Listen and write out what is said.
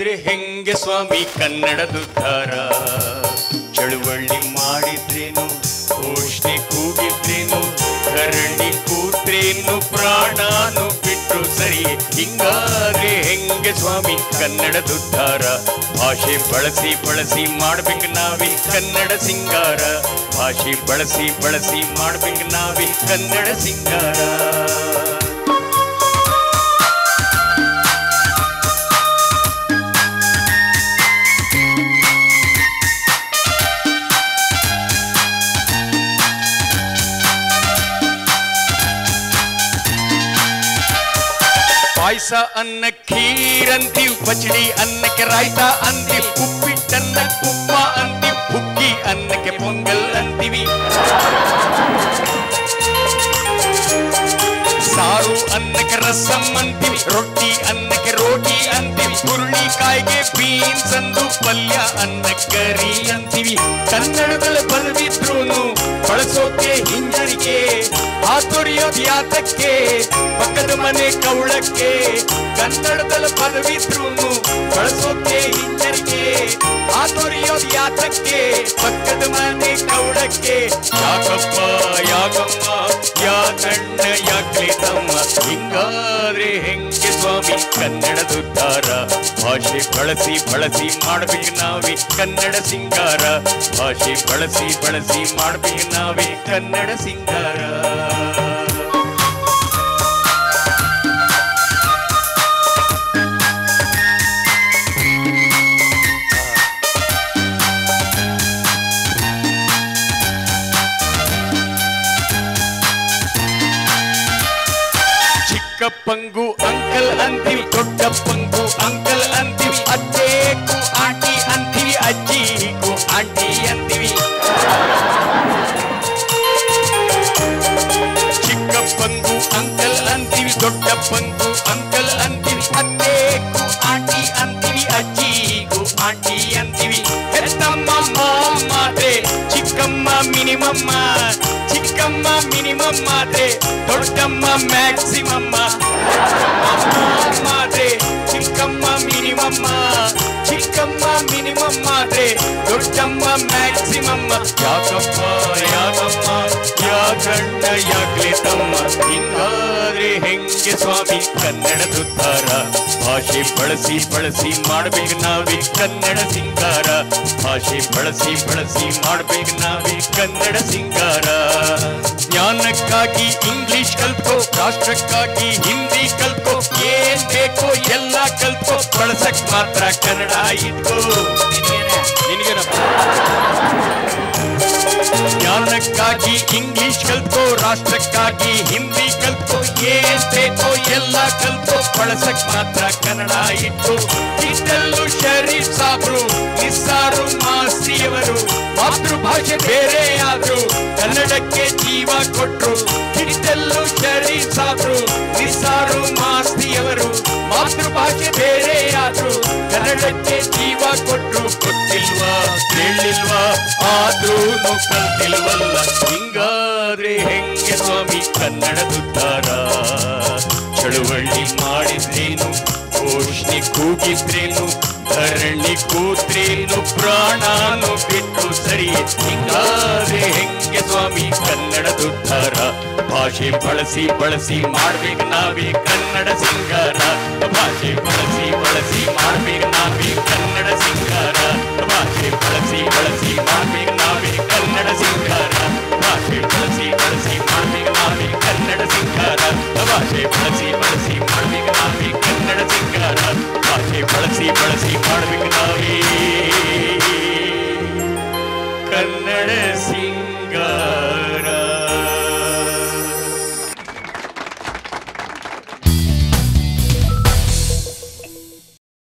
ಹಿಂಗಾದ್ರೆ ಹೆಂಗೆ ಸ್ವಾಮಿ ಕನ್ನಡದುದ್ಧಾರ ಚಳುವಳಿ ಮಾಡಿದ್ರೇನು ಘೋಷಣೆ ಕೂಗಿದ್ರೇನು ಕರಡಿ ಕೂತ್ರೇನು ಪ್ರಾಣಾನು ಬಿಟ್ರು ಸರಿ ಹಿಂಗಾದ್ರೆ ಹೆಂಗೆ ಸ್ವಾಮಿ ಕನ್ನಡದುದ್ಧಾರ ಭಾಷೆ ಬಳಸಿ ಬಳಸಿ ಮಾಡ್ಬೇಕು ನಾವೇ ಕನ್ನಡ ಸಿಂಗಾರ ಭಾಷೆ ಬಳಸಿ ಬಳಸಿ ಮಾಡ್ಬೇಕು ನಾವೇ ಕನ್ನಡ ಸಿಂಗಾರ ಪಾಯಸ ಅನ್ನ ಖೀರ್ ಅಂತೀವ್ ಪಚಡಿ ಅನ್ನಕ್ಕೆ ರಾಯ್ತ ಅಂತೀವ್ ಉಪ್ಪಿಟ್ಟನ್ನ ಉಪ್ಪ ಅಂತೀವ್ ಹುಗ್ಗಿ ಅನ್ನಕ್ಕೆ ಪೊಂಗಲ್ ಅಂತೀವಿ ಸಾರು ಅನ್ನಕ್ಕೆ ರಸಂ ಅಂತೀವಿ ರೊಟ್ಟಿ ಅನ್ನಕ್ಕೆ ರೋಟಿ ಅಂತೀವಿ ಹುರುಳಿಕಾಯಿಗೆ ಬೀನ್ಸ್ ಅಂದು ಪಲ್ಯ ಅನ್ನ ಕರಿ ಅಂತೀವಿ ಕನ್ನಡದಲ್ಲಿ ಬಲವಿದ್ರೂನು ಬಳಸೋಕೆ ಹಿಂಜರಿಕೆ ಹಾತೊರಿಯೋದು ಯಾತಕ್ಕೆ ಪಕ್ಕದ ಮನೆ ಕೌಳಕ್ಕೆ ಕನ್ನಡದಲ್ಲಿ ಪದವಿದ್ರೂನು ಬಳಸೋಕೆ ಹಿಂಜರಿಕೆ ಹಾತೊರಿಯೋದು ಯಾತಕ್ಕೆ ಪಕ್ಕದ ಮನೆ ಕೌಳಕ್ಕೆ ಯಾಕಪ್ಪ ಯಾಕಮ್ಮ ಯಾಕಣ್ಣ ಯಾಕ್ಲೆ ತಮ್ಮ ಹಿಂಗಾದ್ರೆ ಹೆಂಗೆ ಸ್ವಾಮಿ ಕನ್ನಡದುದ್ಧಾರ ಭಾಷೆ ಬಳಸಿ ಬಳಸಿ ಮಾಡ್ಬೇಕು ನಾವೇ ಕನ್ನಡ ಸಿಂಗಾರ ಭಾಷೆ ಬಳಸಿ ಬಳಸಿ ಮಾಡ್ಬೇಕು ನಾವೇ ಕನ್ನಡ ಸಿಂಗಾರ ಚಿಕ್ಕಪ್ಪಂಗು ಅಂಕಲ್ ಅಂತೀವಿ ದೊಡ್ಡಪ್ಪಂಗು ಅಂಕಲ್ ಅಂತೀವಿ ಅಜ್ಜೇಗೂ ಆಂಟಿ ಅಂತೀವಿ ಅಜ್ಜಿಗೂ ಆಂಟಿ ಅಂತೀವಿ ಚಿಕ್ಕಪ್ಪಂಗು ಅಂಕಲ್ ಅಂತೀವಿ ದೊಡ್ಡಪ್ಪಂಗು ಅಂಕಲ್ ಅಂತೀವಿ ಅಜ್ಜೇಗೂ ಆಂಟಿ ಅಂತೀವಿ ಅಜ್ಜಿಗೂ ಆಂಟಿ ಅಂತೀವಿ ಹೆತ್ತಮ್ಮ ಮಾತೆ ಚಿಕ್ಕಮ್ಮ ಮಿನಿಮಮ್ಮ ಚಿಕ್ಕಮ್ಮ ಮಿನಿಮಮ್ ಮಾತೆ ದೊಡ್ಡಮ್ಮ ಮ್ಯಾಕ್ಸಿಮಮ್ಮ ಮಾತೆ ಚಿಕ್ಕಮ್ಮ ಮಿನಿಮಮ್ಮ ಚಿಕ್ಕಮ್ಮ ಮಿನಿಮಮ್ ಮಾತೆ ದೊಡ್ಡಮ್ಮ ಮ್ಯಾಕ್ಸಿಮಮ್ಮ ಯಾಕಪ್ಪ ಯಾಕಮ್ಮ ಯಾಕಣ್ಣ ಯಾಕ್ಲೆ ತಮ್ಮ ಹಿಂಗಾದ್ರೆ ಹೆಂಗೆ ಸ್ವಾಮಿ ಕನ್ನಡದುದ್ಧಾರ ಭಾಷೆ ಬಳಸಿ ಬಳಸಿ ಮಾಡ್ಬೇಕು ನಾವೇ ಕನ್ನಡ ಸಿಂಗಾರ ಭಾಷೆ ಬಳಸಿ ಬಳಸಿ ಮಾಡ್ಬೇಕು ನಾವೇ ಕನ್ನಡ ಸಿಂಗಾರ ಜ್ಞಾನಕ್ಕಾಗಿ ಇಂಗ್ಲಿಷ್ ಕಲ್ತ್ಕೋ ರಾಷ್ಟ್ರಕ್ಕಾಗಿ ಹಿಂದಿ ಕಲ್ತ್ಕೋ ಏನ್ ಬೇಕೋ ಎಲ್ಲ ಕಲ್ತ್ಕೋ ಬಳಸಕ್ ಮಾತ್ರ ಕನ್ನಡ ಇಟ್ಕೋ ನಿನಗೇನಪ್ಪ ಜ್ಞಾನಕ್ಕಾಗಿ ಇಂಗ್ಲಿಷ್ ಕಲ್ತ್ಕೋ ರಾಷ್ಟ್ರಕ್ಕಾಗಿ ಹಿಂದಿ ಕಲ್ತ್ಕೋ ಏನ್ ಬೇಕೋ ಎಲ್ಲ ಕಲ್ತ್ಕೋ ಬಳಸಕ್ ಮಾತ್ರ ಕನ್ನಡ ಇಟ್ಟು ಇದ್ದಲ್ಲೂ ಶರೀಫ್ ಸಾಬ್ರು ನಿಸ್ಸಾರು ಮಾಸ್ತಿಯವರು ಮಾತೃಭಾಷೆ ಬೇರೆ ಆದ್ರು ಕನ್ನಡಕ್ಕೆ ಜೀವ ಕೊಟ್ರು ಕಿಡಿದಲ್ಲೂ ಶರೀಫ್ ಸಾಬ್ರು ನಿಸ್ಸಾರು ಮಾಸ್ತಿಯವರು ಮಾತೃಭಾಷೆ ಬೇರೆ ಆದ್ರು ಕನ್ನಡಕ್ಕೆ ಜೀವ ಕೊಟ್ರು ಗೊತ್ತಿಲ್ವಾ ಕೇಳಿಲ್ವಾ ಆದ್ರೂ ಕಲ್ತಿಲ್ವಲ್ಲ ಹಿಂಗಾದ್ರೆ ಹೆಂಗೆ ಸ್ವಾಮಿ ಕನ್ನಡದುದ್ಧಾರ ಚಳುವಳಿ ಮಾಡಿದ್ರೇನು ಘೋಷಣೆ ಕೂಗಿದ್ರೇನು ಧರಣಿ ಕೂತ್ರೇನು ಪ್ರಾಣಾನು ಬಿಟ್ಟು ಸರಿ ಹಿಂಗಾದ್ರೆ ಹೆಂಗೆ ಸ್ವಾಮಿ ಕನ್ನಡದುದ್ಧಾರ ಭಾಷೆ ಬಳಸಿ ಬಳಸಿ ಮಾಡ್ಬೇಕು ನಾವೇ ಕನ್ನಡ ಸಿಂಗಾರ ಭಾಷೆ ಬಳಸಿ ಬಳಸಿ ಮಾಡ್ಬೇಕು ನಾವೇ ಕನ್ನಡ ಸಿಂಗಾರ ಭಾಷೆ ಬಳಸಿ ಬಳಸಿ ಮಾಡ್ಬೇಕು ನಾವೇ ಕನ್ನಡ ಸಿಂಗಾರ ಭಾಷೆ ಬಳಸಿ